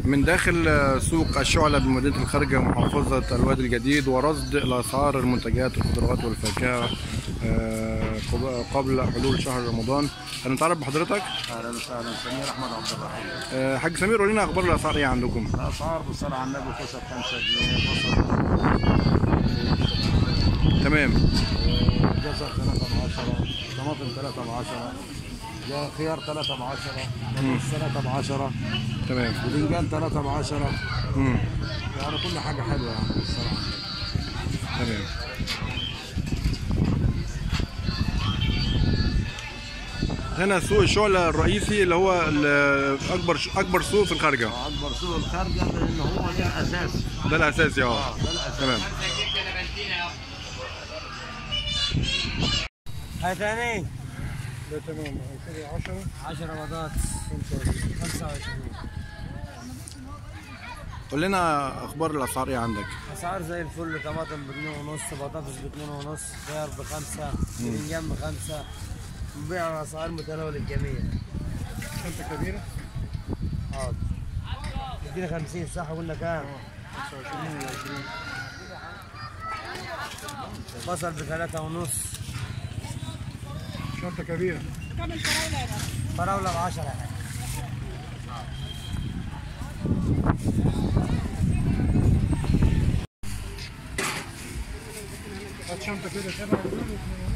من داخل سوق الشعلة بمدينة الخارجة محافظة الوادي الجديد ورصد الأسعار المنتجات الخضروات والفاكهة آه، قب- قبل حلول شهر رمضان هنتعرف بحضرتك اهلا وسهلا سمير احمد عبد الرحيم آه، حاج سمير قول لنا أخبار الأسعار إيه عندكم الاسعار بالصلاه على النبي كوسه ب 5 جنيه بصل تمام جزر 3 ب 10 طماطم 3 ب 10 جا خيار 3 ب 10 بطاطس 3 ب 10 تمام باذنجان 3 ب 10 مم. يعني كل حاجه حلوه يعني بالصراحه تمام هنا سوق الشعلة الرئيسي اللي هو ال- أكبر أكبر سوق في الخارجة اكبر سوق الخارجه لان هو ده الاساس ده الأساسي اه اه ده الاساس تمام هاي ثاني ده تمام 10 10 بطاطس 25 قول لنا أخبار الأسعار إيه عندك اسعار زي الفل طماطم بجنيه ونص بطاطس باتنين ونص خيار بخمسة باذنجان بخمسة نبيع اسعار متناول الجميع شنطة كبيرة حاضر ادينا 50 صح قلنا كام؟ بصل بثلاثة ونص شنطة كبيرة فراولة ب 10 هات شنطة كده سبعة